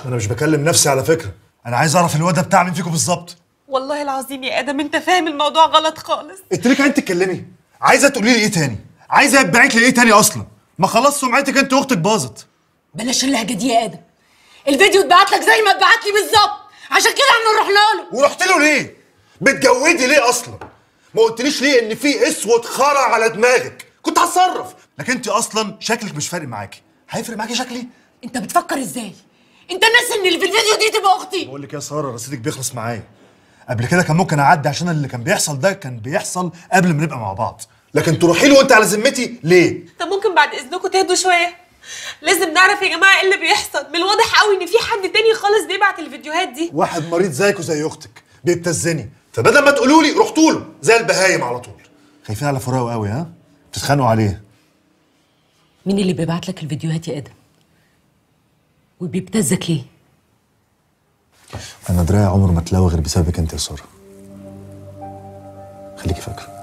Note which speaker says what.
Speaker 1: انا مش بكلم نفسي على فكره انا عايز اعرف الواد ده بتاع مين فيكم بالظبط
Speaker 2: والله العظيم يا ادم انت فاهم الموضوع غلط خالص
Speaker 1: انت ليه انت تتكلمي عايزه تقولي لي ايه تاني عايزه يتبعت لي ايه تاني اصلا ما خلاص سمعتك انت واختك باظت
Speaker 3: بلاش اللهجه دي يا ادم الفيديو اتبعت لك زي ما اتبعت لي بالظبط عشان كده احنا رحنا له
Speaker 1: ورحت له ليه بتجودي ليه اصلا ما قلتليش ليه ان في اسود خرع على دماغك كنت هتصرف لكن انت اصلا شكلك مش فارق معاكي هيفرق معاكي شكلي
Speaker 3: انت بتفكر ازاي انت ناسي ان اللي في الفيديو دي تبقى اختي
Speaker 1: بقول لك يا ساره رصيدك بيخلص معايا قبل كده كان ممكن اعدي عشان اللي كان بيحصل ده كان بيحصل قبل ما نبقى مع بعض لكن تروحي له وانت على ذمتي ليه
Speaker 2: طب ممكن بعد اذنكم تهدوا شويه لازم نعرف يا جماعه ايه اللي بيحصل من الواضح قوي ان في حد تاني خالص بيبعت الفيديوهات دي
Speaker 1: واحد مريض زيك وزي اختك بيبتزني فبدل ما تقولوا لي رحتوا له زي البهايم على طول خايفين على فراقه قوي ها بتتخانقوا عليه
Speaker 3: مين اللي بيبعت لك الفيديوهات يا ادم وبيبتزك ليه
Speaker 1: انا دراعي عمره ما اتلاوى غير بسببك انت يا ساره خليكي فاكره